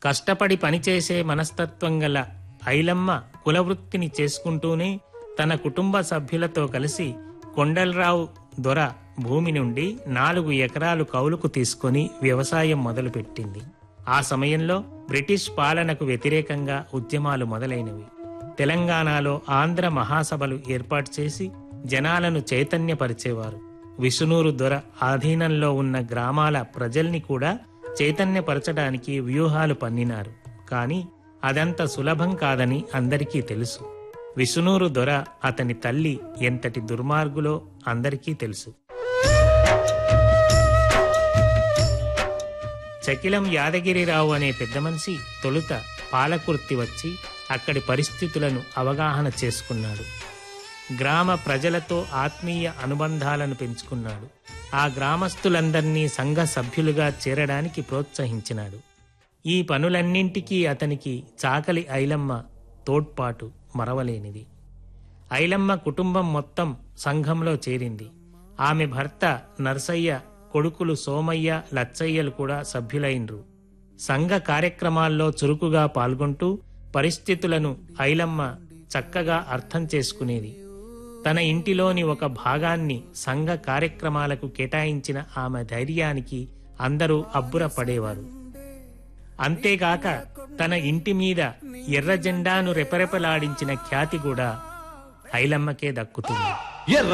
కష్టపడి పనిచేసే మనస్తత్వం గల ఐలమ్మ కులవృత్తిని చేసుకుంటూనే తన కుటుంబ సభ్యులతో కలిసి కొండలరావు దొర భూమి నుండి నాలుగు ఎకరాలు కౌలుకు తీసుకొని వ్యవసాయం మొదలుపెట్టింది ఆ సమయంలో బ్రిటిష్ పాలనకు వ్యతిరేకంగా ఉద్యమాలు మొదలైనవి తెలంగాణలో ఆంధ్ర మహాసభలు ఏర్పాటు చేసి జనాలను చైతన్యపరిచేవారు విసునూరు దొర ఆధీనంలో ఉన్న గ్రామాల ప్రజల్ని కూడా చైతన్యపరచడానికి వ్యూహాలు పన్నినారు కానీ అదంత సులభం కాదని అందరికీ తెలుసు విసునూరు దొర అతని తల్లి ఎంతటి దుర్మార్గులో అందరికీ తెలుసు చకిలం యాదగిరిరావు అనే పెద్ద మనిషి తొలుత పాలకుర్తి వచ్చి అక్కడి పరిస్థితులను అవగాహన చేసుకున్నాడు గ్రామ ప్రజలతో ఆత్మీయ అనుబంధాలను పెంచుకున్నాడు ఆ గ్రామస్తులందర్నీ సంఘ సభ్యులుగా చేరడానికి ప్రోత్సహించినాడు ఈ పనులన్నింటికీ అతనికి చాకలి ఐలమ్మ తోడ్పాటు మరవలేనిది ఐలమ్మ కుటుంబం మొత్తం సంఘంలో చేరింది ఆమె భర్త నర్సయ్య కొడుకులు సోమయ్య లచ్చయ్యలు కూడా సభ్యులైనరు సంఘ కార్యక్రమాల్లో చురుకుగా పాల్గొంటూ పరిస్థితులను ఐలమ్మ చక్కగా అర్థం చేసుకునేది తన ఇంటిలోని ఒక భాగాన్ని సంఘ కార్యక్రమాలకు కేటాయించిన ఆమె ధైర్యానికి అందరూ అబ్బుర పడేవారు అంతేగాక తన ఇంటి మీద ఎర్ర జెండాను రెపరెపలాడించిన ఖ్యాతి కూడా ఐలమ్మకే దక్కుతుంది ఎర్ర